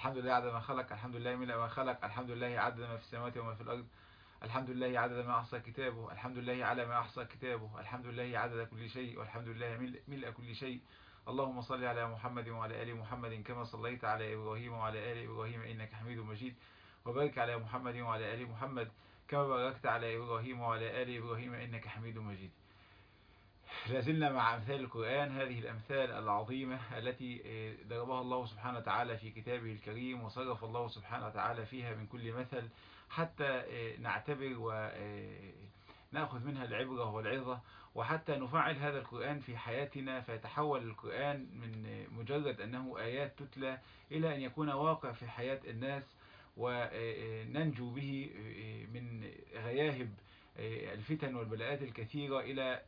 الحمد لله عدد ما خلق الحمد لله من ما خلق الحمد لله عدد ما في السماوات وما في الأرض الحمد لله عدد ما أحصى كتابه الحمد لله على ما أحصى كتابه الحمد لله عدد كل شيء والحمد لله ملء, ملء كل شيء اللهم صل على محمد وعلى آل محمد كما صليت على إبراهيم وعلى آل إبراهيم إنك حميد مجيد وبارك على محمد وعلى آل محمد كما باركت على إبراهيم وعلى آل إبراهيم إنك حميد مجيد لازلنا مع أمثال القرآن هذه الأمثال العظيمة التي ضربها الله سبحانه وتعالى في كتابه الكريم وصرف الله سبحانه وتعالى فيها من كل مثل حتى نعتبر ونأخذ منها العبرة والعظة وحتى نفعل هذا القرآن في حياتنا فيتحول القرآن من مجرد أنه آيات تتلى إلى أن يكون واقع في حياة الناس وننجو به من غياهب الفتن والبلاءات الكثيرة إلى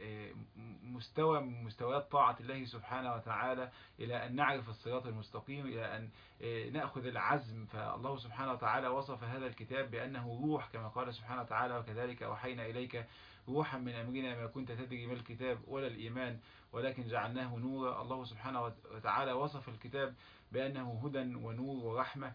مستوى من مستويات طاعة الله سبحانه وتعالى إلى أن نعرف الصراط المستقيم إلى أن نأخذ العزم فالله سبحانه وتعالى وصف هذا الكتاب بأنه روح كما قال سبحانه وتعالى وكذلك أوحينا إليك روحا من أمرنا ما كنت تدري ما الكتاب ولا الإيمان ولكن جعلناه نورا الله سبحانه وتعالى وصف الكتاب بأنه هدى ونور ورحمة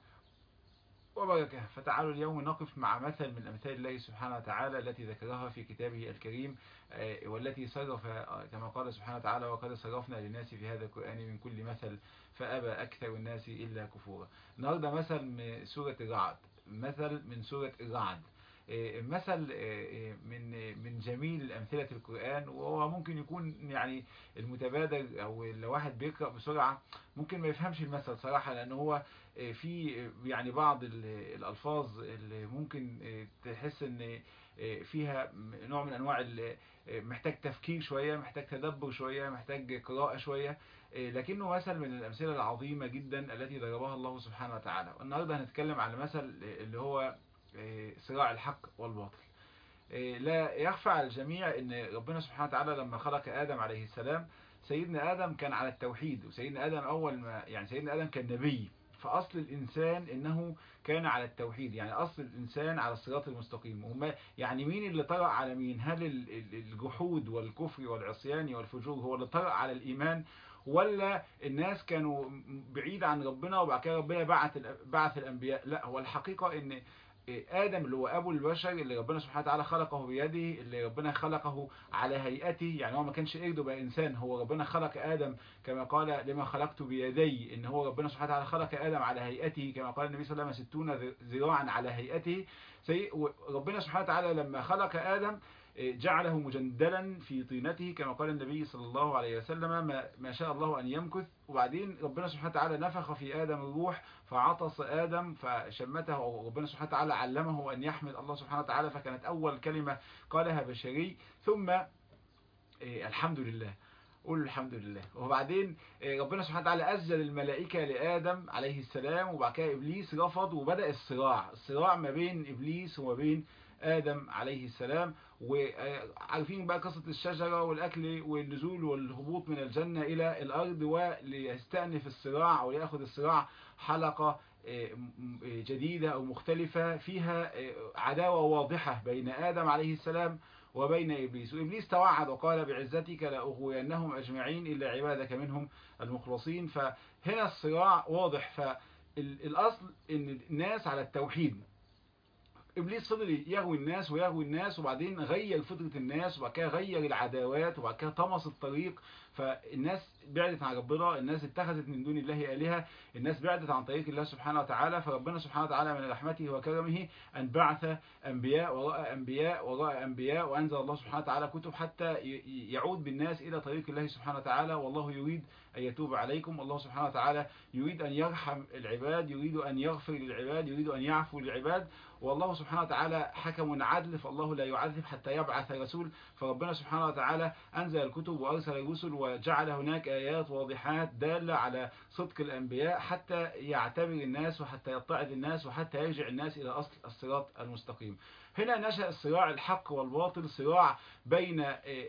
وبركة فتعالوا اليوم نقف مع مثل من أمثال الله سبحانه وتعالى التي ذكرها في كتابه الكريم والتي صرف كما قال سبحانه وتعالى وقد صرفنا للناس في هذا القرآن من كل مثل فأبى أكثر الناس إلا كفورا النهاردة مثل من سورة الرعد مثل من سورة الرعد مثل من من جميل أمثلة القرآن وهو ممكن يكون يعني المتبادر أو لو واحد بيقرأ بسرعة ممكن ما يفهمش المثل صراحة لأن هو في يعني بعض الألفاظ اللي ممكن تحس ان فيها نوع من أنواع محتاج تفكير شوية محتاج تدبر شوية محتاج قراءة شوية لكنه مثل من الأمثلة العظيمة جدا التي ضربها الله سبحانه وتعالى والنهاردة هنتكلم على مثل اللي هو صراع الحق والباطل لا يخفى على الجميع ان ربنا سبحانه وتعالى لما خلق آدم عليه السلام سيدنا آدم كان على التوحيد وسيدنا آدم أول ما يعني سيدنا آدم كان نبي فأصل الإنسان إنه كان على التوحيد يعني أصل الإنسان على الصراط المستقيم وما يعني مين اللي طرأ على مين هل الجحود والكفر والعصيان والفجور هو اللي طرأ على الإيمان ولا الناس كانوا بعيد عن ربنا وبعد كده ربنا بعث بعث الأنبياء لا هو الحقيقة إن آدم اللي هو أبو البشر اللي ربنا سبحانه وتعالى خلقه بيده اللي ربنا خلقه على هيئته يعني هو ما كانش قرد بقى إنسان هو ربنا خلق آدم كما قال لما خلقت بيدي إن هو ربنا سبحانه وتعالى خلق آدم على هيئته كما قال النبي صلى الله عليه وسلم ستون ذراعا على هيئته ربنا سبحانه وتعالى لما خلق آدم جعله مجندلا في طينته كما قال النبي صلى الله عليه وسلم ما, ما شاء الله أن يمكث وبعدين ربنا سبحانه وتعالى نفخ في آدم الروح فعطس آدم فشمته وربنا سبحانه وتعالى علمه أن يحمد الله سبحانه وتعالى فكانت أول كلمة قالها بشري ثم الحمد لله قول الحمد لله وبعدين ربنا سبحانه وتعالى أسجد الملائكة لآدم عليه السلام وبعد كده إبليس رفض وبدأ الصراع الصراع ما بين إبليس وما بين آدم عليه السلام وعارفين بقى قصة الشجرة والأكل والنزول والهبوط من الجنة إلى الأرض وليستأنف الصراع أو ليأخذ الصراع حلقة جديدة أو مختلفة فيها عداوة واضحة بين آدم عليه السلام وبين إبليس وإبليس توعد وقال بعزتك لأغوينهم أجمعين إلا عبادك منهم المخلصين فهنا الصراع واضح فالأصل أن الناس على التوحيد ابليس فضل يغوي الناس ويغوي الناس وبعدين غير فطرة الناس وبعد كده غير العداوات وبعد كده طمس الطريق فالناس بعدت عن ربنا الناس اتخذت من دون الله آلهة الناس بعدت عن طريق الله سبحانه وتعالى فربنا سبحانه وتعالى من رحمته وكرمه أن بعث أنبياء وراء أنبياء وراء أنبياء وأنزل الله سبحانه وتعالى كتب حتى يعود بالناس إلى طريق الله سبحانه وتعالى والله يريد أن يتوب عليكم الله سبحانه وتعالى يريد أن يرحم العباد يريد أن يغفر للعباد يريد أن يعفو للعباد والله سبحانه وتعالى حكم عدل فالله لا يعذب حتى يبعث رسول فربنا سبحانه وتعالى أنزل الكتب وأرسل الرسل وجعل هناك آيات واضحات دالة على صدق الأنبياء حتى يعتبر الناس وحتى يتعظ الناس وحتى يرجع الناس إلى أصل الصراط المستقيم هنا نشأ الصراع الحق والباطل صراع بين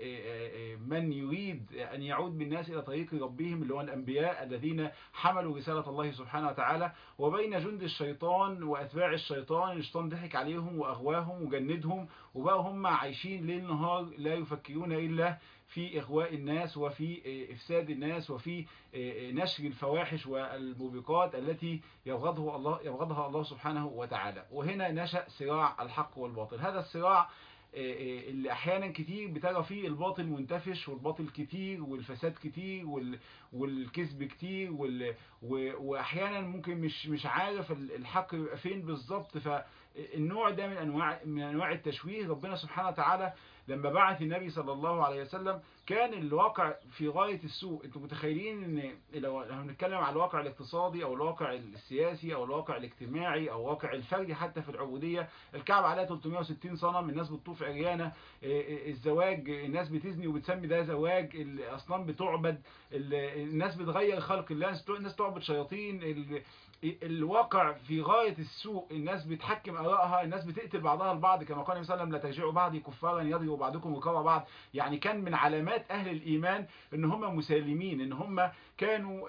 من يريد أن يعود بالناس إلى طريق ربهم اللي هو الأنبياء الذين حملوا رسالة الله سبحانه وتعالى وبين جند الشيطان وأتباع الشيطان الشيطان ضحك عليهم وأغواهم وجندهم وبقوا هم عايشين ليل نهار لا يفكرون إلا في إغواء الناس وفي إفساد الناس وفي نشر الفواحش والموبقات التي يبغضه الله يبغضها الله سبحانه وتعالى وهنا نشأ صراع الحق والباطل هذا الصراع اللي احيانا كتير بترى فيه الباطل منتفش والباطل كتير والفساد كتير والكذب كتير واحيانا ممكن مش مش عارف الحق يبقى فين بالظبط فالنوع ده من انواع من انواع التشويه ربنا سبحانه وتعالى لما بعث النبي صلى الله عليه وسلم كان الواقع في غاية السوء انتم متخيلين ان لو هنتكلم على الواقع الاقتصادي او الواقع السياسي او الواقع الاجتماعي او الواقع الفردي حتى في العبودية الكعبة عليها 360 صنم الناس بتطوف عريانة الزواج الناس بتزني وبتسمي ده زواج الاصنام بتعبد الناس بتغير خلق الله الناس تعبد شياطين الواقع في غاية السوء الناس بتحكم آرائها الناس بتقتل بعضها البعض كما قال النبي صلى الله عليه وسلم لا ترجعوا بعضي كفارا يضرب بعضكم رقاب بعض يعني كان من علامات أهل الإيمان ان هم مسالمين ان هم كانوا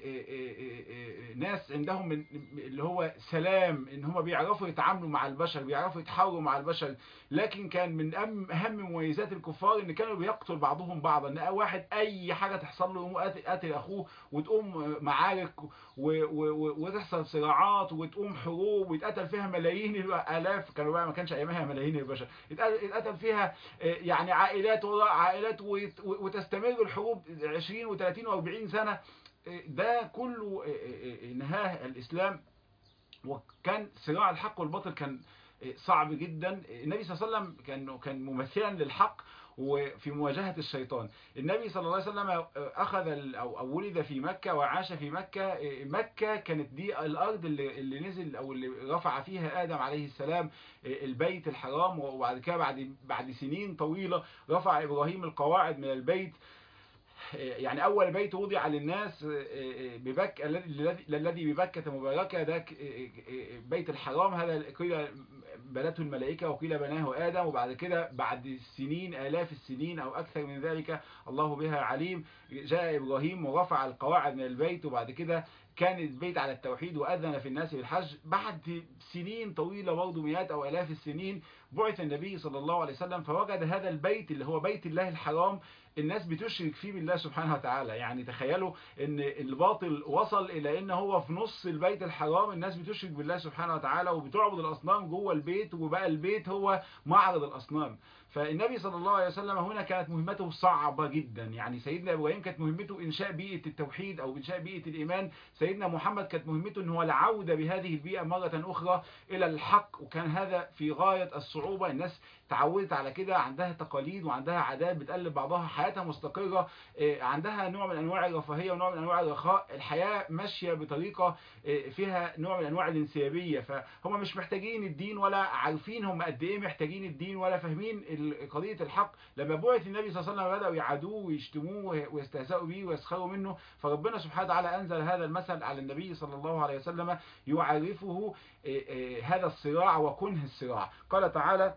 ناس عندهم من اللي هو سلام ان هم بيعرفوا يتعاملوا مع البشر بيعرفوا يتحاوروا مع البشر لكن كان من أهم مميزات الكفار ان كانوا بيقتل بعضهم بعضا ان واحد اي حاجة تحصل له يقوم قاتل اخوه وتقوم معارك وتحصل صراعات وتقوم حروب ويتقتل فيها ملايين الالاف كانوا بقى ما كانش ايامها ملايين البشر يتقتل فيها يعني عائلات وراء عائلات وتستمر الحروب 20 و30 و40 سنة ده كله نهاه الإسلام وكان صراع الحق والباطل كان صعب جدا النبي صلى الله عليه وسلم كان كان ممثلا للحق وفي مواجهة الشيطان النبي صلى الله عليه وسلم أخذ أو ولد في مكة وعاش في مكة مكة كانت دي الأرض اللي, اللي نزل أو اللي رفع فيها آدم عليه السلام البيت الحرام وبعد كده بعد بعد سنين طويلة رفع إبراهيم القواعد من البيت يعني أول بيت وضع للناس ببك الذي ببكة مباركة ده بيت الحرام هذا قيل بنته الملائكة وقيل بناه آدم وبعد كده بعد سنين آلاف السنين أو أكثر من ذلك الله بها عليم جاء إبراهيم ورفع القواعد من البيت وبعد كده كان البيت على التوحيد وأذن في الناس بالحج بعد سنين طويلة برضه مئات أو آلاف السنين بعث النبي صلى الله عليه وسلم فوجد هذا البيت اللي هو بيت الله الحرام الناس بتشرك فيه بالله سبحانه وتعالى يعني تخيلوا ان الباطل وصل الى ان هو في نص البيت الحرام الناس بتشرك بالله سبحانه وتعالى وبتعبد الاصنام جوه البيت وبقى البيت هو معرض الاصنام فالنبي صلى الله عليه وسلم هنا كانت مهمته صعبة جدا يعني سيدنا إبراهيم كانت مهمته إنشاء بيئة التوحيد أو إنشاء بيئة الإيمان سيدنا محمد كانت مهمته أنه هو العودة بهذه البيئة مرة أخرى إلى الحق وكان هذا في غاية الصعوبة الناس تعودت على كده عندها تقاليد وعندها عادات بتقلب بعضها حياتها مستقرة عندها نوع من أنواع الرفاهية ونوع من أنواع الرخاء الحياة ماشية بطريقة فيها نوع من أنواع الانسيابية فهم مش محتاجين الدين ولا عارفين هم قد إيه محتاجين الدين ولا فاهمين قضية الحق لما بعث النبي صلى الله عليه وسلم بدأوا يعادوه ويشتموه ويستهزئوا به ويسخروا منه فربنا سبحانه وتعالى أنزل هذا المثل على النبي صلى الله عليه وسلم يعرفه هذا الصراع وكنه الصراع قال تعالى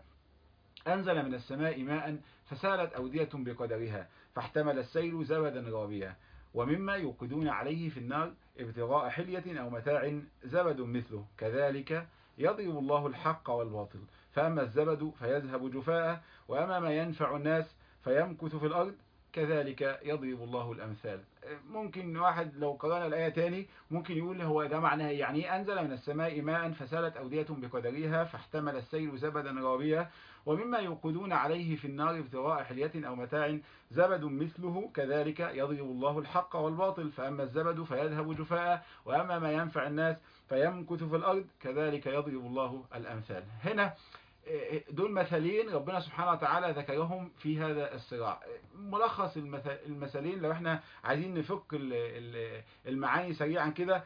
أنزل من السماء ماء فسالت أودية بقدرها فاحتمل السيل زبدا رابيا ومما يوقدون عليه في النار ابتغاء حلية أو متاع زبد مثله كذلك يضرب الله الحق والباطل فأما الزبد فيذهب جفاء وأما ما ينفع الناس فيمكث في الأرض كذلك يضرب الله الأمثال ممكن واحد لو قرأنا الآية تاني ممكن يقول هو ده معناه يعني أنزل من السماء ماء فسالت أودية بقدرها فاحتمل السيل زبدا رابيا ومما يوقدون عليه في النار ابتغاء حلية أو متاع زبد مثله كذلك يضرب الله الحق والباطل فأما الزبد فيذهب جفاء وأما ما ينفع الناس فيمكث في الأرض كذلك يضرب الله الأمثال هنا دول مثلين ربنا سبحانه وتعالى ذكرهم في هذا الصراع ملخص المثلين لو احنا عايزين نفك المعاني سريعا كده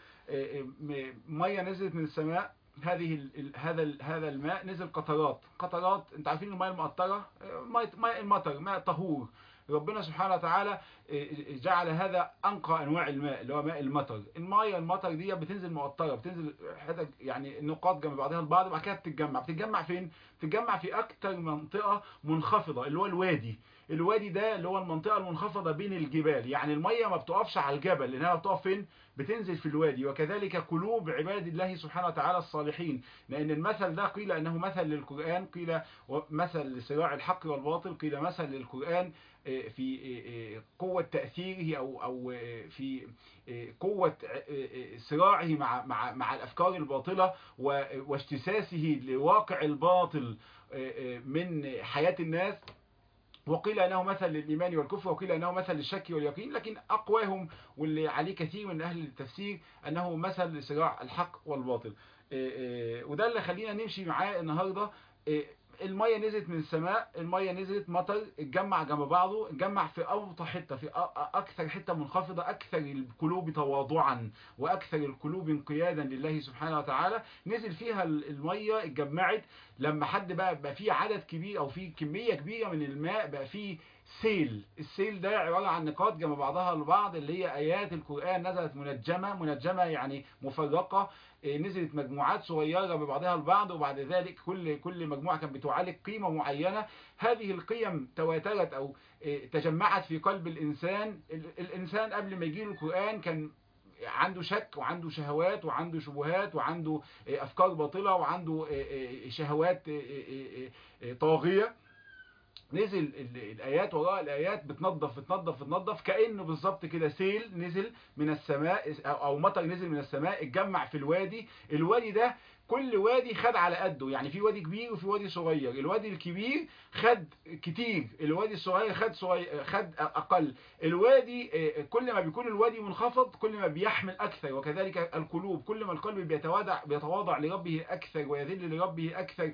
مية نزلت من السماء هذه هذا هذا الماء نزل قطرات قطرات انت عارفين الماء المقطره ماء المطر ماء طهور ربنا سبحانه وتعالى جعل هذا أنقى أنواع الماء اللي هو ماء المطر المايه المطر دي بتنزل مقطرة بتنزل حتت يعني نقاط جنب بعضها البعض وبعد كده بتتجمع بتتجمع فين؟ بتتجمع في أكتر منطقة منخفضة اللي هو الوادي الوادي ده اللي هو المنطقة المنخفضة بين الجبال يعني المية ما بتقفش على الجبل لأنها بتقف فين بتنزل في الوادي وكذلك قلوب عباد الله سبحانه وتعالى الصالحين لأن المثل ده قيل أنه مثل للقرآن قيل مثل لصراع الحق والباطل قيل مثل للقرآن في قوة تأثيره أو أو في قوة صراعه مع مع مع الأفكار الباطلة واجتساسه لواقع الباطل من حياة الناس وقيل أنه مثل للإيمان والكفر وقيل أنه مثل للشك واليقين لكن أقواهم واللي عليه كثير من أهل التفسير أنه مثل لصراع الحق والباطل وده اللي خلينا نمشي معاه النهاردة المية نزلت من السماء المية نزلت مطر اتجمع جنب بعضه اتجمع في أوطى حتة في أكثر حتة منخفضة أكثر القلوب تواضعا وأكثر القلوب انقيادا لله سبحانه وتعالى نزل فيها المية اتجمعت لما حد بقى بقى فيه عدد كبير أو فيه كمية كبيرة من الماء بقى فيه سيل السيل ده عبارة عن نقاط جنب بعضها البعض اللي هي آيات القرآن نزلت منجمة منجمة يعني مفرقة نزلت مجموعات صغيرة ببعضها البعض وبعد ذلك كل كل مجموعة كانت بتعالج قيمة معينة هذه القيم تواترت أو تجمعت في قلب الإنسان الإنسان قبل ما يجيله القرآن كان عنده شك وعنده شهوات وعنده شبهات وعنده أفكار باطلة وعنده شهوات طاغية نزل الآيات وراء الآيات بتنظف بتنظف بتنظف كأنه بالظبط كده سيل نزل من السماء أو مطر نزل من السماء اتجمع في الوادي الوادي ده كل وادي خد على قده يعني في وادي كبير وفي وادي صغير الوادي الكبير خد كتير الوادي الصغير خد صغير خد اقل الوادي كل ما بيكون الوادي منخفض كل ما بيحمل اكثر وكذلك القلوب كل ما القلب بيتواضع بيتواضع لربه اكثر ويذل لربه اكثر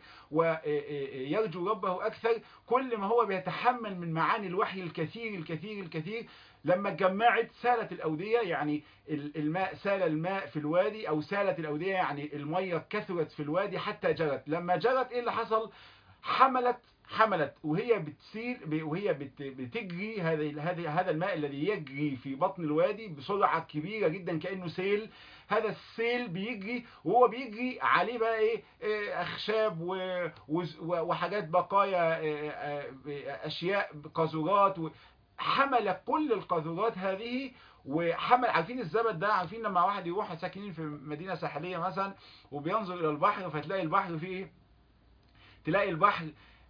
ويرجو ربه اكثر كل ما هو بيتحمل من معاني الوحي الكثير الكثير الكثير لما اتجمعت سالت الأودية يعني الماء سال الماء في الوادي أو سالت الأودية يعني المية كثرت في الوادي حتى جرت لما جرت إيه اللي حصل حملت حملت وهي بتسير وهي بتجري هذا هذا الماء الذي يجري في بطن الوادي بسرعة كبيرة جدا كأنه سيل هذا السيل بيجري وهو بيجري عليه بقى ايه اخشاب وحاجات بقايا اشياء قاذورات حمل كل القاذورات هذه وحمل عارفين الزبد ده عارفين لما واحد يروح ساكنين في مدينة ساحلية مثلا وبينظر الى البحر فتلاقي البحر فيه ايه تلاقي البحر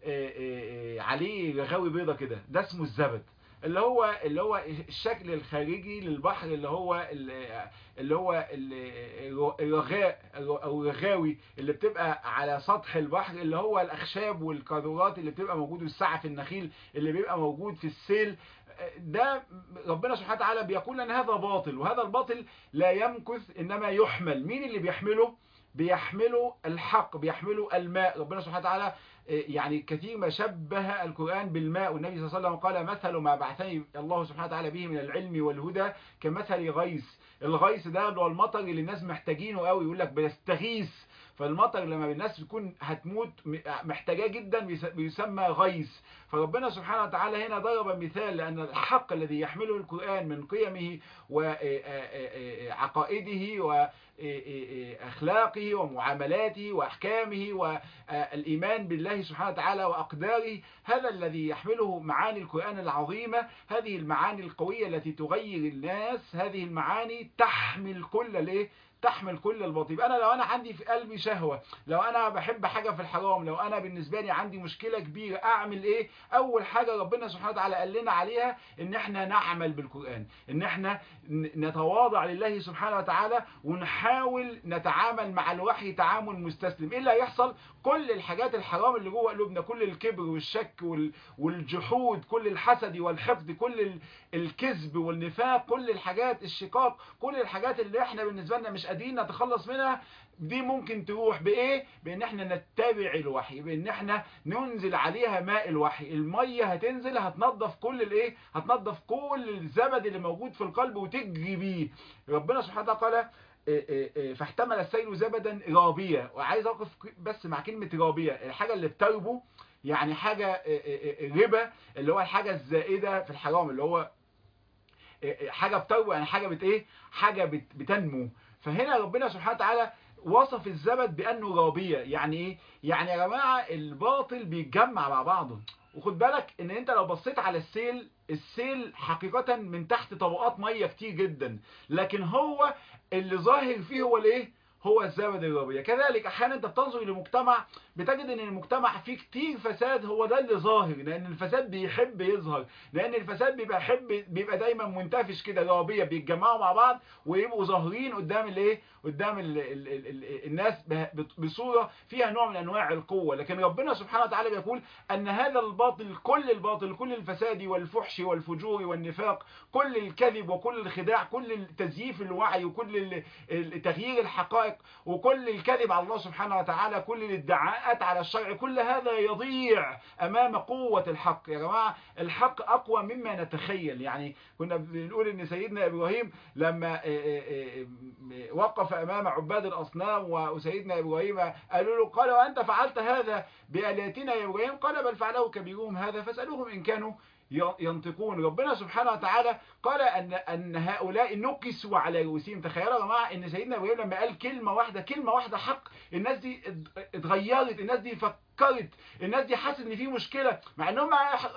عليه رغاوي بيضة كده ده اسمه الزبد اللي هو اللي هو الشكل الخارجي للبحر اللي هو اللي هو الرغاء او الرغاوي اللي بتبقى على سطح البحر اللي هو الاخشاب والقاذورات اللي بتبقى موجود والسعف النخيل اللي بيبقى موجود في السيل ده ربنا سبحانه وتعالى بيقول ان هذا باطل وهذا الباطل لا يمكث انما يحمل مين اللي بيحمله بيحمله الحق بيحمله الماء ربنا سبحانه وتعالى يعني كثير ما شبه القرآن بالماء والنبي صلى الله عليه وسلم قال مثل ما بعثني الله سبحانه وتعالى به من العلم والهدى كمثل غيث الغيث ده اللي هو المطر اللي الناس محتاجينه قوي يقول لك بنستغيث فالمطر لما الناس تكون هتموت محتاجاه جدا بيسمى غيث فربنا سبحانه وتعالى هنا ضرب مثال لأن الحق الذي يحمله القرآن من قيمه وعقائده وأخلاقه ومعاملاته وأحكامه والإيمان بالله سبحانه وتعالى وأقداره هذا الذي يحمله معاني القرآن العظيمة هذه المعاني القوية التي تغير الناس هذه المعاني تحمل كل الايه تحمل كل الباطل يبقى انا لو انا عندي في قلبي شهوة لو انا بحب حاجة في الحرام لو انا بالنسبة لي عندي مشكلة كبيرة اعمل ايه اول حاجة ربنا سبحانه وتعالى قال لنا عليها ان احنا نعمل بالقرآن ان احنا نتواضع لله سبحانه وتعالى ونحاول نتعامل مع الوحي تعامل مستسلم ايه اللي هيحصل كل الحاجات الحرام اللي جوه قلوبنا كل الكبر والشك والجحود كل الحسد والحقد كل الكذب والنفاق كل الحاجات الشقاق كل الحاجات اللي احنا بالنسبة لنا مش قادرين نتخلص منها دي ممكن تروح بايه بان احنا نتبع الوحي بان احنا ننزل عليها ماء الوحي المية هتنزل هتنظف كل الايه هتنظف كل الزبد اللي موجود في القلب وتجري بيه ربنا سبحانه وتعالى فاحتمل السيل زبدا رابية وعايز اقف بس مع كلمة رابية الحاجة اللي بتربو يعني حاجة ربا اللي هو الحاجة الزائدة في الحرام اللي هو حاجة بتربو يعني حاجة بت ايه حاجة بت بتنمو فهنا ربنا سبحانه وتعالى وصف الزبد بأنه رابية يعني ايه يعني يا جماعة الباطل بيتجمع مع بعضه وخد بالك ان انت لو بصيت على السيل السيل حقيقة من تحت طبقات مية كتير جدا لكن هو اللي ظاهر فيه هو الايه هو الزبد الربيع كذلك احيانا انت بتنظر لمجتمع بتجد ان المجتمع فيه كتير فساد هو ده اللي ظاهر لان الفساد بيحب يظهر لان الفساد بيبقى يحب بيبقى دايما منتفش كده ربيع بيتجمعوا مع بعض ويبقوا ظاهرين قدام الايه قدام ال ال ال ال الناس بصوره فيها نوع من انواع القوه لكن ربنا سبحانه وتعالى بيقول ان هذا الباطل كل الباطل كل الفساد والفحش والفجور والنفاق كل الكذب وكل الخداع كل تزييف الوعي وكل تغيير الحقائق وكل الكذب على الله سبحانه وتعالى كل الادعاءات على الشرع كل هذا يضيع امام قوة الحق يا جماعة الحق اقوى مما نتخيل يعني كنا بنقول ان سيدنا ابراهيم لما وقف امام عباد الاصنام وسيدنا ابراهيم قالوا له قال وانت فعلت هذا بآلهتنا يا ابراهيم قال بل فعله كبيرهم هذا فاسألوهم ان كانوا ينطقون ربنا سبحانه وتعالى قال ان ان هؤلاء نكسوا على رؤوسهم تخيلوا يا جماعه ان سيدنا ابراهيم لما قال كلمه واحده كلمه واحده حق الناس دي اتغيرت الناس دي فكرت الناس دي حست ان في مشكله مع انهم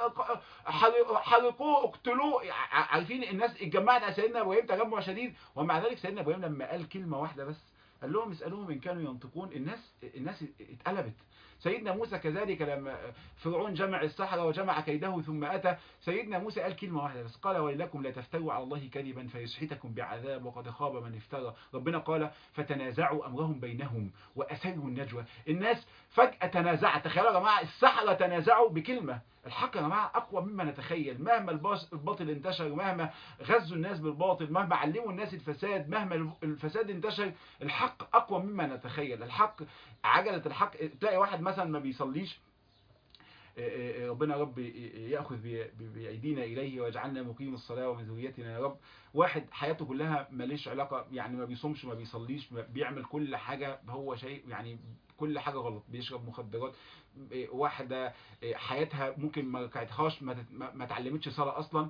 حرقوه اقتلوه عارفين الناس اتجمعت على سيدنا ابراهيم تجمع شديد ومع ذلك سيدنا ابراهيم لما قال كلمه واحده بس قال لهم اسالوهم ان كانوا ينطقون الناس الناس اتقلبت سيدنا موسى كذلك لما فرعون جمع السحرة وجمع كيده ثم أتى سيدنا موسى قال كلمة واحدة بس قال ويلكم لا تفتروا على الله كذبا فيسحتكم بعذاب وقد خاب من افترى ربنا قال فتنازعوا أمرهم بينهم وأسروا النجوى الناس فجأة تنازعت تخيلوا يا جماعة السحرة تنازعوا بكلمة الحق يا جماعة أقوى مما نتخيل مهما الباطل انتشر مهما غزوا الناس بالباطل مهما علموا الناس الفساد مهما الفساد انتشر الحق أقوى مما نتخيل الحق عجلة الحق تلاقي واحد مثلا ما بيصليش ربنا رب ياخذ بايدينا اليه ويجعلنا مقيم الصلاه ومن ذريتنا يا رب واحد حياته كلها ماليش علاقه يعني ما بيصومش ما بيصليش بيعمل كل حاجه هو شيء يعني كل حاجه غلط بيشرب مخدرات واحده حياتها ممكن ما كانتهاش ما اتعلمتش صلاه اصلا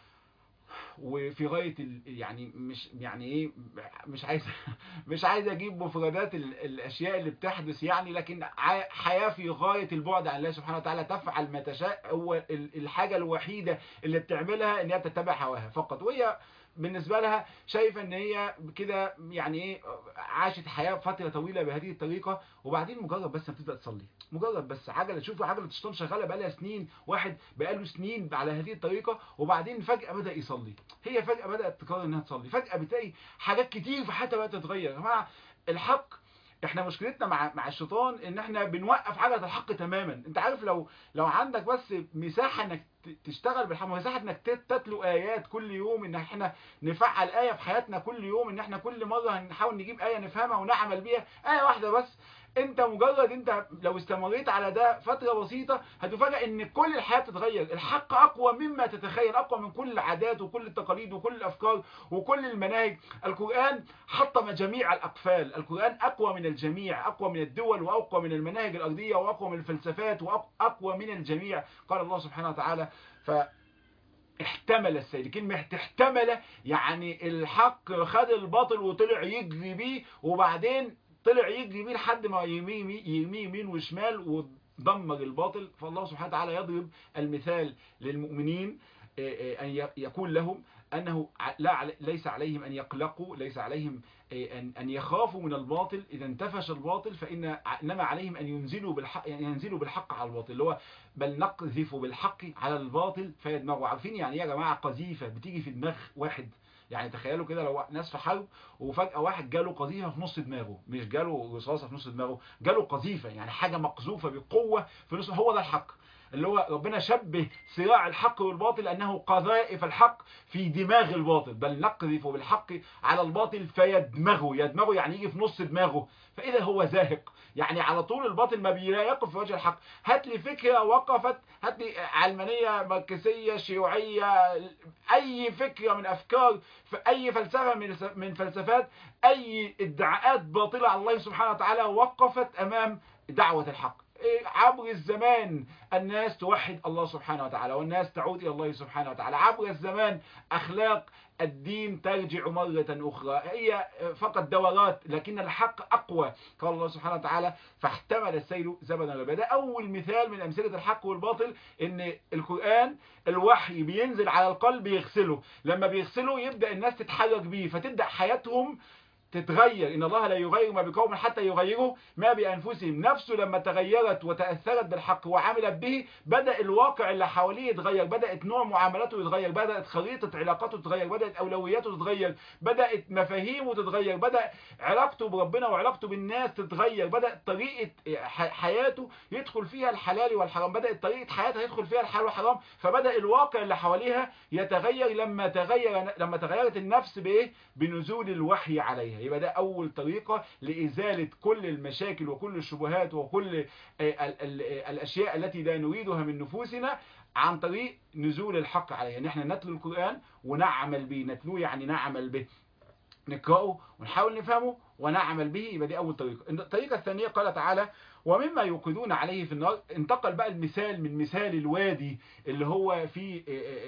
وفي غايه يعني مش يعني ايه مش عايز مش عايز اجيب مفردات الاشياء اللي بتحدث يعني لكن حياه في غايه البعد عن الله سبحانه وتعالى تفعل ما تشاء هو الحاجه الوحيده اللي بتعملها ان هي تتبع هواها فقط وهي بالنسبة لها شايفة ان هي كده يعني ايه عاشت حياة فترة طويلة بهذه الطريقة وبعدين مجرد بس ما تبدأ تصلي مجرد بس عجلة تشوف عجلة الشيطان شغالة بقالها سنين واحد بقاله سنين على هذه الطريقة وبعدين فجأة بدأ يصلي هي فجأة بدأت تقرر انها تصلي فجأة بتلاقي حاجات كتير في حياتها بدأت تتغير يا جماعة الحق احنا مشكلتنا مع مع الشيطان ان احنا بنوقف عجله الحق تماما انت عارف لو لو عندك بس مساحه انك تشتغل بالحق مساحه انك تتلو ايات كل يوم ان احنا نفعل ايه في حياتنا كل يوم ان احنا كل مره هنحاول نجيب ايه نفهمها ونعمل بيها ايه واحده بس انت مجرد انت لو استمريت على ده فترة بسيطة هتفاجئ ان كل الحياة تتغير الحق اقوى مما تتخيل اقوى من كل العادات وكل التقاليد وكل الافكار وكل المناهج القرآن حطم جميع الاقفال القرآن اقوى من الجميع اقوى من الدول واقوى من المناهج الارضية واقوى من الفلسفات واقوى من الجميع قال الله سبحانه وتعالى ف احتمل السيد كلمة احتمل يعني الحق خد الباطل وطلع يجري بيه وبعدين طلع يجري بيه لحد ما يرميه يرميه يمين وشمال ودمر الباطل فالله سبحانه وتعالى يضرب المثال للمؤمنين أن يقول لهم أنه لا ليس عليهم أن يقلقوا ليس عليهم أن يخافوا من الباطل إذا انتفش الباطل فإن إنما عليهم أن ينزلوا بالحق ينزلوا بالحق على الباطل اللي هو بل نقذف بالحق على الباطل فيدمغوا عارفين يعني يا جماعة قذيفة بتيجي في دماغ واحد يعني تخيلوا كده لو ناس في حرب وفجأة واحد جاله قذيفة في نص دماغه مش جاله رصاصة في نص دماغه جاله قذيفة يعني حاجة مقذوفة بقوة في نص هو ده الحق اللي هو ربنا شبه صراع الحق والباطل أنه قذائف الحق في دماغ الباطل بل نقذف بالحق على الباطل فيدمغه يدمغه يعني يجي في نص دماغه فإذا هو زاهق يعني على طول الباطل ما بيقف في وجه الحق هات لي فكرة وقفت هات لي علمانية ماركسية شيوعية أي فكرة من أفكار في أي فلسفة من من فلسفات أي ادعاءات باطلة على الله سبحانه وتعالى وقفت أمام دعوة الحق عبر الزمان الناس توحد الله سبحانه وتعالى والناس تعود إلى الله سبحانه وتعالى عبر الزمان أخلاق الدين ترجع مرة أخرى هي فقط دورات لكن الحق أقوى قال الله سبحانه وتعالى فاحتمل السيل زبدا ربا ده أول مثال من أمثلة الحق والباطل إن القرآن الوحي بينزل على القلب يغسله لما بيغسله يبدأ الناس تتحرك بيه فتبدأ حياتهم تتغير إن الله لا يغير ما بقوم حتى يغيروا ما بأنفسهم نفسه لما تغيرت وتأثرت بالحق وعملت به بدأ الواقع اللي حواليه يتغير بدأت نوع معاملاته يتغير بدأت خريطة علاقاته تتغير بدأت أولوياته تتغير بدأت مفاهيمه تتغير بدأ علاقته بربنا وعلاقته بالناس تتغير بدأت طريقة حياته يدخل فيها الحلال والحرام بدأت طريقة حياتها يدخل فيها الحلال والحرام فبدأ الواقع اللي حواليها يتغير لما تغير لما تغيرت النفس بإيه بنزول الوحي عليها يبقى ده أول طريقة لإزالة كل المشاكل وكل الشبهات وكل ال ال الأشياء التي لا نريدها من نفوسنا عن طريق نزول الحق عليها ان احنا نتلو القرآن ونعمل به نتلوه يعني نعمل به نقرأه ونحاول نفهمه ونعمل به يبقى دي أول طريقة الطريقة الثانية قال تعالى ومما يوقدون عليه في النار انتقل بقى المثال من مثال الوادي اللي هو في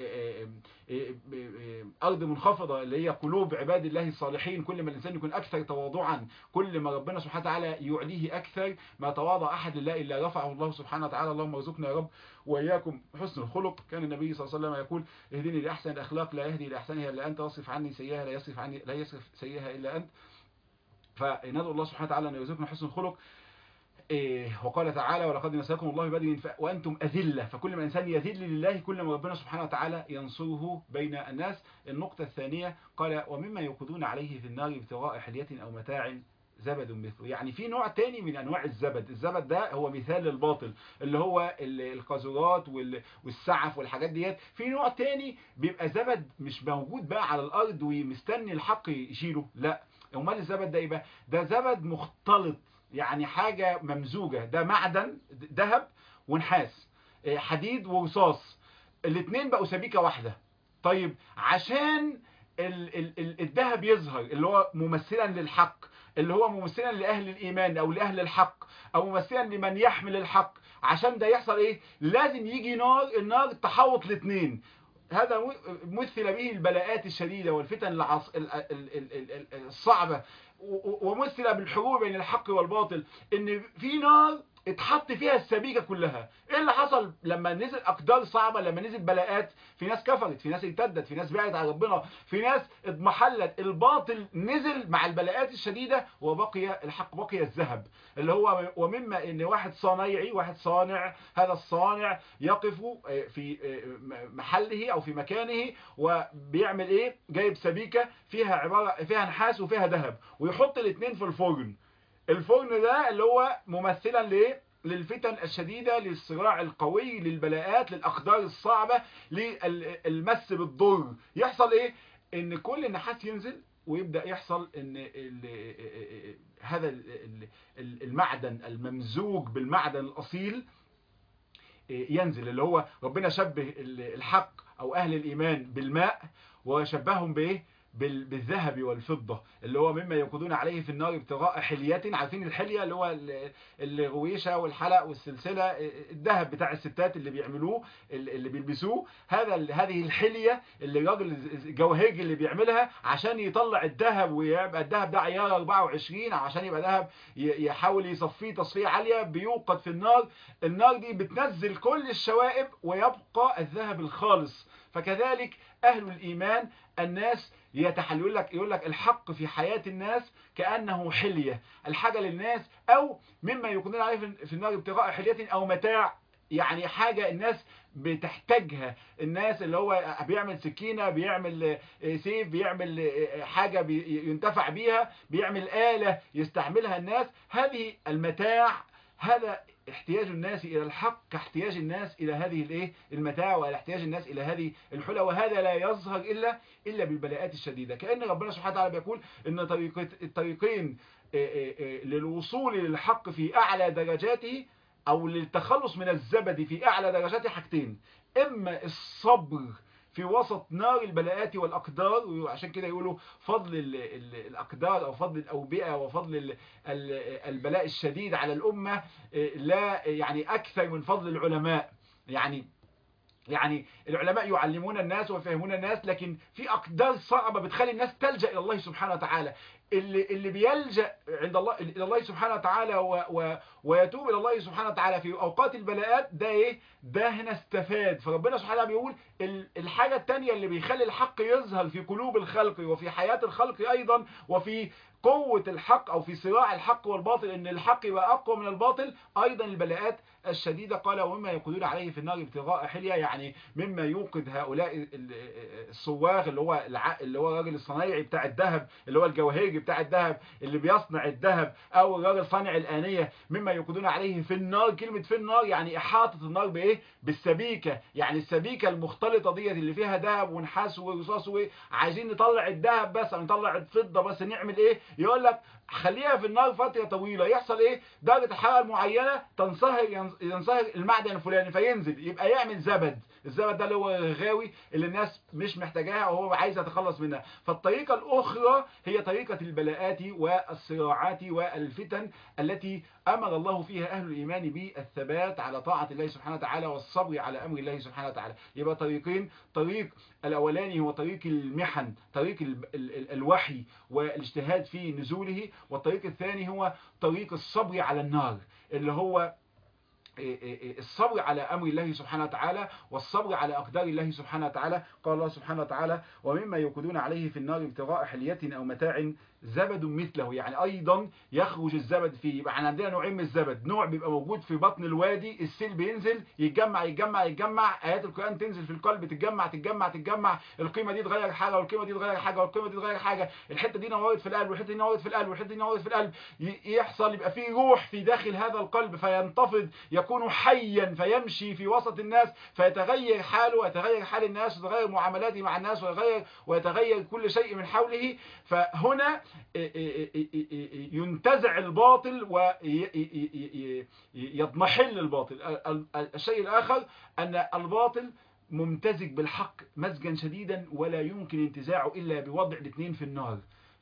أرض منخفضة اللي هي قلوب عباد الله الصالحين كل ما الإنسان يكون أكثر تواضعا كل ما ربنا سبحانه وتعالى يعليه أكثر ما تواضع أحد لله إلا رفعه الله سبحانه وتعالى اللهم ارزقنا يا رب وإياكم حسن الخلق كان النبي صلى الله عليه وسلم يقول اهدني لأحسن الأخلاق لا يهدي لأحسنها إلا أنت واصرف عني سيئها لا يصرف عني لا يصرف سيئها إلا أنت فندعو الله سبحانه وتعالى أن يرزقنا حسن الخلق إيه وقال تعالى ولقد نساكم الله بدر وأنتم أذلة فكل ما إنسان يذل لله كل ما ربنا سبحانه وتعالى ينصره بين الناس النقطة الثانية قال ومما يوقدون عليه في النار ابتغاء حلية أو متاع زبد مثله يعني في نوع تاني من أنواع الزبد الزبد ده هو مثال للباطل اللي هو القاذورات والسعف والحاجات ديت في نوع تاني بيبقى زبد مش موجود بقى على الأرض ومستني الحق يشيله لا امال الزبد ده ايه بقى ده زبد مختلط يعني حاجة ممزوجة ده معدن ذهب ونحاس حديد ورصاص الاثنين بقوا سبيكة واحدة طيب عشان الذهب يظهر اللي هو ممثلا للحق اللي هو ممثلا لأهل الإيمان أو لأهل الحق أو ممثلا لمن يحمل الحق عشان ده يحصل إيه لازم يجي نار النار تحوط الاثنين هذا مثل به البلاءات الشديدة والفتن الصعبة ومثل بالحروب بين الحق والباطل ان في نار اتحط فيها السبيكة كلها ايه اللي حصل لما نزل اقدار صعبة لما نزل بلاءات في ناس كفرت في ناس ارتدت في ناس بعدت على ربنا في ناس اضمحلت الباطل نزل مع البلاءات الشديدة وبقي الحق بقي الذهب اللي هو ومما ان واحد صانعي واحد صانع هذا الصانع يقف في محله او في مكانه وبيعمل ايه جايب سبيكة فيها عبارة فيها نحاس وفيها ذهب ويحط الاثنين في الفرن الفرن ده اللي هو ممثلا ليه للفتن الشديدة للصراع القوي للبلاءات للأقدار الصعبة للمس بالضر يحصل ايه ان كل النحاس ينزل ويبدأ يحصل ان ال هذا المعدن الممزوج بالمعدن الأصيل ينزل اللي هو ربنا شبه الحق أو أهل الإيمان بالماء وشبههم بإيه بالذهب والفضة اللي هو مما يوقدون عليه في النار ابتغاء حليات عارفين الحلية اللي هو الغويشة والحلق والسلسلة الذهب بتاع الستات اللي بيعملوه اللي بيلبسوه هذا هذه الحلية اللي الراجل الجوهرجي اللي بيعملها عشان يطلع الذهب ويبقى الذهب ده عيار 24 عشان يبقى ذهب يحاول يصفيه تصفية عالية بيوقد في النار النار دي بتنزل كل الشوائب ويبقى الذهب الخالص فكذلك أهل الإيمان الناس يتحل يقول لك يقول لك الحق في حياة الناس كأنه حلية الحاجة للناس أو مما يكونون عليه في النار ابتغاء حلية أو متاع يعني حاجة الناس بتحتاجها الناس اللي هو بيعمل سكينة بيعمل سيف بيعمل حاجة ينتفع بيها بيعمل آلة يستعملها الناس هذه المتاع هذا احتياج الناس إلى الحق كاحتياج الناس إلى هذه الايه المتاع واحتياج الناس إلى هذه الحلى وهذا لا يظهر إلا إلا بالبلاءات الشديدة كأن ربنا سبحانه وتعالى بيقول إن طريقة الطريقين للوصول للحق في أعلى درجاته أو للتخلص من الزبد في أعلى درجاته حاجتين إما الصبر في وسط نار البلاءات والأقدار وعشان كده يقولوا فضل ال ال الأقدار أو فضل الأوبئة وفضل ال ال البلاء الشديد على الأمة لا يعني أكثر من فضل العلماء يعني يعني العلماء يعلمون الناس ويفهمون الناس لكن في أقدار صعبة بتخلي الناس تلجأ إلى الله سبحانه وتعالى اللي اللي بيلجأ عند الله إلى الله سبحانه وتعالى و و ويتوب إلى الله سبحانه وتعالى في أوقات البلاءات ده إيه ده هنا استفاد فربنا سبحانه وتعالى بيقول الحاجة التانية اللي بيخلي الحق يظهر في قلوب الخلق وفي حياة الخلق أيضا وفي قوة الحق أو في صراع الحق والباطل إن الحق يبقى أقوى من الباطل أيضا البلاءات الشديدة قال ومما يقودون عليه في النار ابتغاء حلية يعني مما يوقد هؤلاء الصواغ اللي هو اللي هو الراجل الصنايعي بتاع الذهب اللي هو الجواهرجي بتاع الذهب اللي بيصنع الذهب أو الراجل صانع الآنية مما يوقدون عليه في النار كلمة في النار يعني إحاطة النار بإيه بالسبيكة يعني السبيكة المختلطة ديت اللي فيها ذهب ونحاس ورصاص وإيه عايزين نطلع الذهب بس أو نطلع الفضة بس نعمل إيه يقول لك خليها في النار فترة طويلة يحصل ايه درجة الحرارة المعينة تنصهر ينصهر المعدن الفلاني فينزل يبقى يعمل زبد الزبد ده اللي هو الغاوي اللي الناس مش محتاجاها وهو عايز يتخلص منها فالطريقة الأخرى هي طريقة البلاءات والصراعات والفتن التي أمر الله فيها أهل الإيمان بالثبات على طاعة الله سبحانه وتعالى والصبر على أمر الله سبحانه وتعالى يبقى طريقين طريق الأولاني هو طريق المحن طريق ال ال الوحي والاجتهاد في نزوله والطريق الثاني هو طريق الصبر على النار اللي هو الصبر على أمر الله سبحانه وتعالى والصبر على أقدار الله سبحانه وتعالى قال الله سبحانه وتعالى ومما يوقدون عليه في النار ابتغاء حلية أو متاع زبد مثله يعني أيضا يخرج الزبد فيه يبقى احنا عندنا نوعين من الزبد نوع بيبقى موجود في بطن الوادي السيل بينزل يتجمع يتجمع يتجمع آيات القرآن تنزل في القلب تتجمع تتجمع تتجمع القيمة دي تغير حاجة والقيمة دي تغير حاجة والقيمة دي تغير حاجة الحتة دي نورت في القلب والحتة دي نورت في القلب والحتة دي نورت في القلب يحصل يبقى فيه روح في داخل هذا القلب فينتفض يكون حيا فيمشي في وسط الناس فيتغير حاله ويتغير حال الناس ويتغير معاملاته مع الناس ويتغير ويتغير كل شيء من حوله فهنا ينتزع الباطل ويضمحل الباطل الشيء الآخر أن الباطل ممتزج بالحق مزجا شديدا ولا يمكن انتزاعه إلا بوضع الاثنين في النار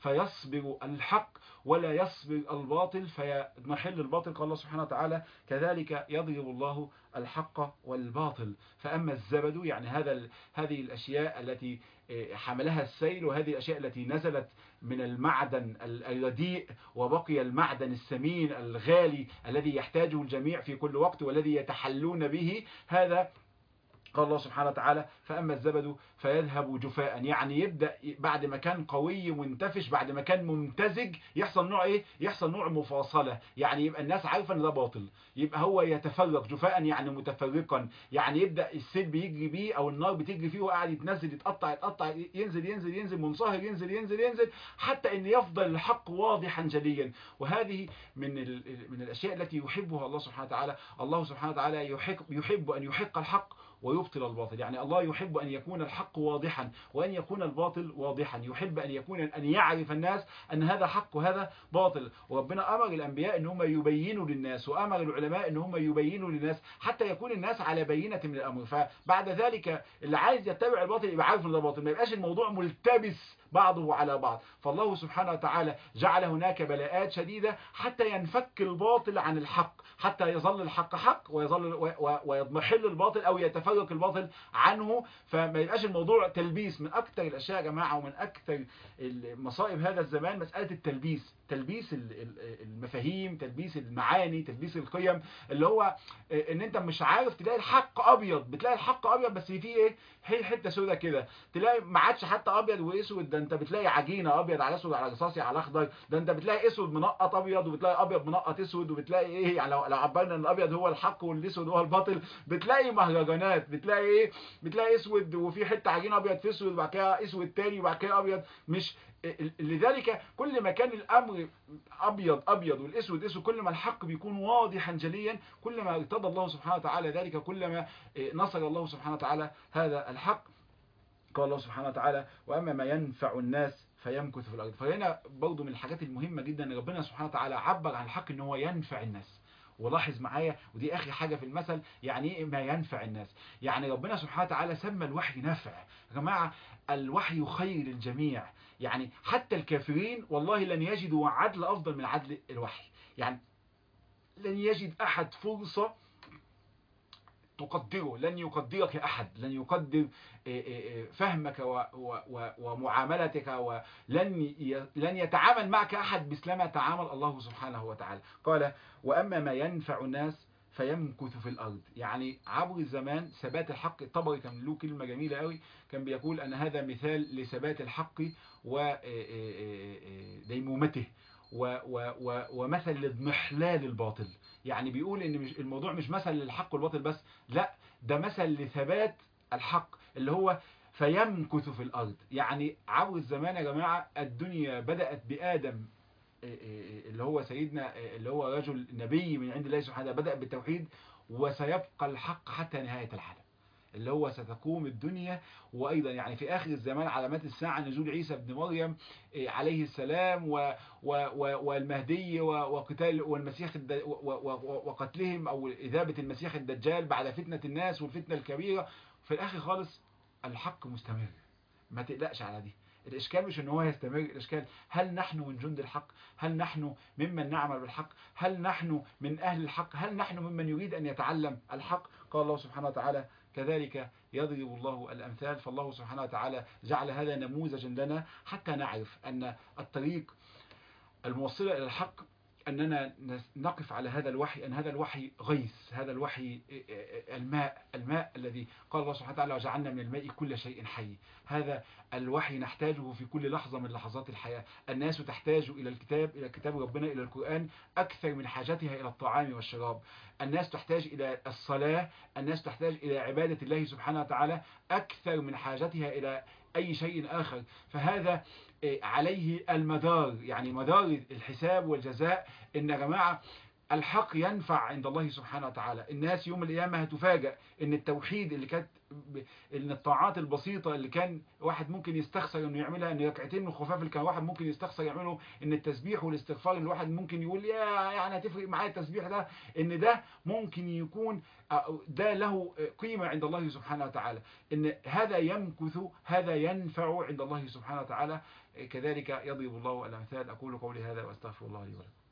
فيصبر الحق ولا يصبر الباطل فيضمحل الباطل قال الله سبحانه وتعالى كذلك يضرب الله الحق والباطل فأما الزبد يعني هذا هذه الأشياء التي حملها السيل وهذه الأشياء التي نزلت من المعدن الرديء وبقي المعدن الثمين الغالي الذي يحتاجه الجميع في كل وقت والذي يتحلون به هذا قال الله سبحانه وتعالى فأما الزبد فيذهب جفاء يعني يبدأ بعد ما كان قوي منتفش بعد ما كان ممتزج يحصل نوع ايه يحصل نوع مفاصلة يعني يبقى الناس عارفة ان ده باطل يبقى هو يتفرق جفاء يعني متفرقا يعني يبدأ السيل بيجري بيه او النار بتجري فيه وقاعد يتنزل يتقطع يتقطع ينزل ينزل ينزل منصهر ينزل ينزل ينزل حتى ان يفضل الحق واضحا جليا وهذه من من الاشياء التي يحبها الله سبحانه وتعالى الله سبحانه وتعالى يحب, يحب ان يحق الحق ويبطل الباطل يعني الله يحب أن يكون الحق واضحا وأن يكون الباطل واضحا يحب أن يكون أن يعرف الناس أن هذا حق وهذا باطل وربنا أمر الأنبياء أن هم يبينوا للناس وأمر العلماء أن هم يبينوا للناس حتى يكون الناس على بينة من الأمر فبعد ذلك اللي عايز يتبع الباطل يبقى عارف ان ده باطل ما يبقاش الموضوع ملتبس بعضه على بعض فالله سبحانه وتعالى جعل هناك بلاءات شديدة حتى ينفك الباطل عن الحق حتى يظل الحق حق ويظل ويضمحل الباطل أو يتفرق الباطل عنه فما يبقاش الموضوع تلبيس من أكثر الأشياء يا جماعة ومن أكثر مصائب هذا الزمان مسألة التلبيس تلبيس المفاهيم تلبيس المعاني تلبيس القيم اللي هو ان انت مش عارف تلاقي الحق ابيض بتلاقي الحق ابيض بس فيه ايه هي حته سودة كده تلاقي ما عادش حتى ابيض واسود ده انت بتلاقي عجينه ابيض على اسود على رصاصي على اخضر ده انت بتلاقي اسود منقط ابيض وبتلاقي ابيض منقط اسود وبتلاقي ايه يعني لو لو عبرنا ان الابيض هو الحق والاسود هو الباطل بتلاقي مهرجانات بتلاقي ايه بتلاقي اسود وفي حته عجينه ابيض في اسود وبعد كده اسود تاني وبعد كده ابيض مش لذلك كل ما كان الامر ابيض ابيض والاسود اسود كل ما الحق بيكون واضحا جليا كل ما ارتضى الله سبحانه وتعالى ذلك كل ما نصر الله سبحانه وتعالى هذا الحق قال الله سبحانه وتعالى واما ما ينفع الناس فيمكث في الارض فهنا برضه من الحاجات المهمه جدا ان ربنا سبحانه وتعالى عبر عن الحق ان هو ينفع الناس ولاحظ معايا ودي اخر حاجه في المثل يعني ايه ما ينفع الناس يعني ربنا سبحانه وتعالى سمى الوحي نفع يا جماعه الوحي خير للجميع يعني حتى الكافرين والله لن يجدوا عدل افضل من عدل الوحي يعني لن يجد احد فرصه تقدره لن يقدرك أحد لن يقدر فهمك ومعاملتك ولن لن يتعامل معك أحد مثلما تعامل الله سبحانه وتعالى قال وأما ما ينفع الناس فيمكث في الأرض يعني عبر الزمان ثبات الحق الطبري كان له كلمة جميلة قوي كان بيقول أن هذا مثال لثبات الحق وديمومته و و و ومثل للضمحلال الباطل يعني بيقول ان مش الموضوع مش مثل للحق والباطل بس لا ده مثل لثبات الحق اللي هو فيمكث في الارض يعني عبر الزمان يا جماعه الدنيا بدات بادم اللي هو سيدنا اللي هو رجل نبي من عند الله سبحانه بدا بالتوحيد وسيبقى الحق حتى نهايه العالم اللي هو ستقوم الدنيا وأيضا يعني في آخر الزمان علامات الساعة نزول عيسى بن مريم عليه السلام و و و والمهدي وقتال والمسيح وقتلهم أو إذابة المسيح الدجال بعد فتنة الناس والفتنة الكبيرة في الآخر خالص الحق مستمر ما تقلقش على دي الإشكال مش ان هو يستمر الإشكال هل نحن من جند الحق هل نحن ممن نعمل بالحق هل نحن من أهل الحق هل نحن ممن يريد أن يتعلم الحق قال الله سبحانه وتعالى كذلك يضرب الله الأمثال فالله سبحانه وتعالى جعل هذا نموذجا لنا حتى نعرف أن الطريق الموصلة إلى الحق أننا نقف على هذا الوحي أن هذا الوحي غيث هذا الوحي الماء الماء الذي قال الله سبحانه وتعالى وجعلنا من الماء كل شيء حي هذا الوحي نحتاجه في كل لحظة من لحظات الحياة الناس تحتاج إلى الكتاب إلى كتاب ربنا إلى القرآن أكثر من حاجتها إلى الطعام والشراب الناس تحتاج إلى الصلاة الناس تحتاج إلى عبادة الله سبحانه وتعالى أكثر من حاجتها إلى أي شيء آخر فهذا عليه المدار يعني مدار الحساب والجزاء إن يا جماعة الحق ينفع عند الله سبحانه وتعالى الناس يوم القيامة هتفاجأ ان التوحيد اللي كانت ان الطاعات البسيطة اللي كان واحد ممكن يستخسر انه يعملها ان ركعتين من الخفاف اللي كان واحد ممكن يستخسر يعمله ان التسبيح والاستغفار اللي الواحد ممكن يقول يا يعني هتفرق معايا التسبيح ده ان ده ممكن يكون ده له قيمة عند الله سبحانه وتعالى ان هذا يمكث هذا ينفع عند الله سبحانه وتعالى كذلك يضرب الله الأمثال أقول قولي هذا وأستغفر الله لي ولكم